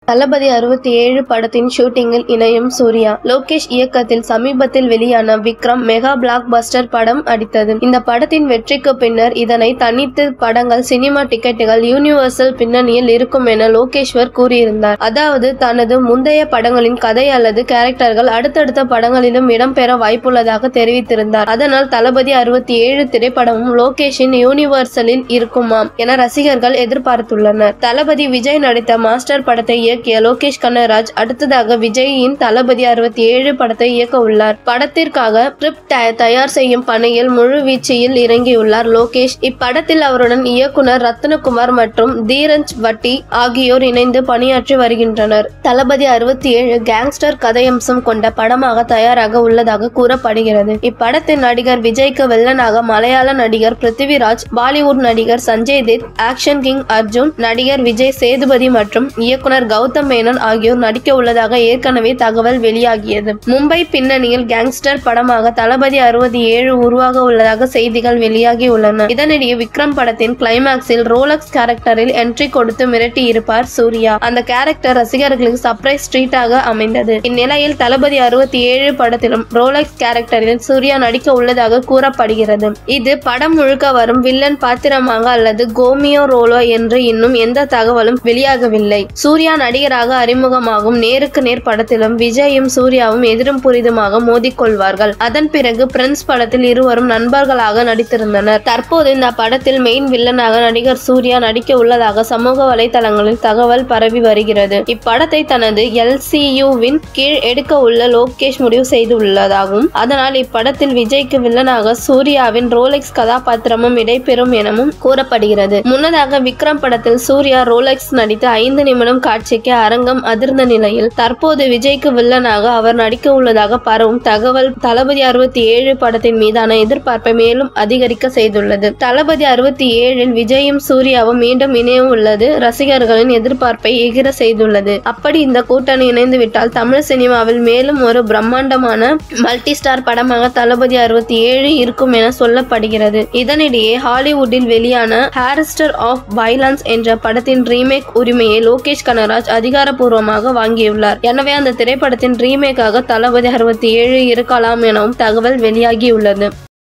தளபதி அறுபத்தி ஏழு படத்தின் ஷூட்டிங்கில் இணையும் சூர்யா லோகேஷ் இயக்கத்தில் சமீபத்தில் வெளியான விக்ரம் மெகா பிளாக் பஸ்டர் படம் அடித்தது இந்த படத்தின் வெற்றிக்கு பின்னர் இதனை தனித்து படங்கள் சினிமா டிக்கெட்டுகள் யூனிவர்சல் பின்னணியில் இருக்கும் என லோகேஷ்வர் கூறியிருந்தார் அதாவது தனது முந்தைய படங்களின் கதை அல்லது கேரக்டர்கள் அடுத்தடுத்த படங்களிலும் இடம்பெற வாய்ப்புள்ளதாக தெரிவித்திருந்தார் அதனால் தளபதி அறுபத்தி ஏழு திரைப்படமும் லோகேஷின் யூனிவர்சலில் இருக்குமாம் என ரசிகர்கள் எதிர்பார்த்துள்ளனர் தளபதி விஜய் நடித்த மாஸ்டர் படத்தை இயக்கிய லோகேஷ் கனகராஜ் அடுத்ததாக விஜயின் தளபதி அறுபத்தி ஏழு படத்தை இயக்க உள்ளார் படத்திற்காக ஸ்கிரிப்ட் த- தயார் செய்யும் பணியில் முழு வீச்சில் இறங்கியுள்ளார் லோகேஷ் இப்படத்தில் அவருடன் இயக்குனர் ரத்னகுமார் மற்றும் தீரஞ்ச் வட்டி ஆகியோர் இணைந்து பணியாற்றி வருகின்றனர் தளபதி அறுபத்தி ஏழு கேங்ஸ்டர் கதையம்சம் கொண்ட படமாக தயாராக உள்ளதாக கூறப்படுகிறது இப்படத்தில் நடிகர் விஜய்க்கு வில்லனாக மலையாள நடிகர் பிருத்திவிராஜ் பாலிவுட் நடிகர் சஞ்சய் தத் ஆக்ஷன் கிங் அர்ஜுன் நடிகர் விஜய் சேதுபதி மற்றும் இயக்குனர் கௌதம் மேனன் ஆகியோர் நடிக்க உள்ளதாக ஏற்கனவே தகவல் வெளியாகியது மும்பை பின்னணியில் கேங்ஸ்டர் படமாக தளபதி அறுபத்தி ஏழு உருவாக உள்ளதாக செய்திகள் வெளியாகி உள்ளன இதனிடையே விக்ரம் படத்தின் கிளைமாக்ஸில் ரோலக்ஸ் கேரக்டரில் என்ட்ரி கொடுத்து மிரட்டி இருப்பார் சூர்யா அந்த கேரக்டர் ரசிகர்களுக்கு சர்ப்ரைஸ் ட்ரீட்டாக அமைந்தது இந்நிலையில் தளபதி அறுபத்தி ஏழு படத்திலும் ரோலக்ஸ் கேரக்டரில் சூர்யா நடிக்க உள்ளதாக கூறப்படுகிறது இது படம் முழுக்க வரும் வில்லன் பாத்திரமாக அல்லது கோமியோ ரோலோ என்று இன்னும் எந்த தகவலும் வெளியாகவில்லை சூர்யா நடிகராக அறிமுகமாகும் நேருக்கு நேர் படத்திலும் விஜயும் சூர்யாவும் எதிரும் புரிதுமாக மோதிக்கொள்வார்கள் அதன் பிறகு பிரின்ஸ் படத்தில் இருவரும் நண்பர்களாக நடித்திருந்தனர் தற்போது இந்த படத்தில் மெயின் வில்லனாக நடிகர் சூர்யா நடிக்க உள்ளதாக சமூக வலைதளங்களில் தகவல் பரவி வருகிறது இப்படத்தை தனது எல்சியூவின் கீழ் எடுக்க உள்ள லோகேஷ் முடிவு செய்துள்ளதாகவும் அதனால் இப்படத்தில் விஜய்க்கு வில்லனாக சூர்யாவின் ரோலெக்ஸ் கதாபாத்திரமும் இடைபெறும் எனவும் கூறப்படுகிறது முன்னதாக விக்ரம் படத்தில் சூர்யா ரோலெக்ஸ் நடித்த ஐந்து நிமிடம் காட்சிக்கு அரங்கம் அதிர்ந்த நிலையில் தற்போது விஜய்க்கு வில்லனாக அவர் நடிக்க உள்ளதாக பரவும் தகவல் தளபதி அறுபத்தி ஏழு படத்தின் மீதான எதிர்பார்ப்பை மேலும் அதிகரிக்க செய்துள்ளது தளபதி அறுபத்தி ஏழில் விஜயும் சூர்யாவும் மீண்டும் இணைய உள்ளது ரசிகர்களின் எதிர்பார்ப்பை எகிர செய்துள்ளது அப்படி இந்த கூட்டணி இணைந்து விட்டால் தமிழ் சினிமாவில் மேலும் ஒரு பிரம்மாண்டமான மல்டி ஸ்டார் படமாக தளபதி அறுபத்தி ஏழு இருக்கும் என சொல்லப்படுகிறது இதனிடையே ஹாலிவுட்டில் வெளியான ஹாரிஸ்டர் ஆஃப் வைலன்ஸ் என்ற படத்தின் ரீமேக் உரிமையை லோகேஷ் கனகராஜ் அதிகாரப்பூர்வமாக வாங்கியுள்ளார் எனவே அந்த திரைப்படத்தின் ரீமேக்காக தளபதி அறுபத்தி ஏழு இருக்கலாம் எனவும் தகவல் வெளியாகியுள்ளது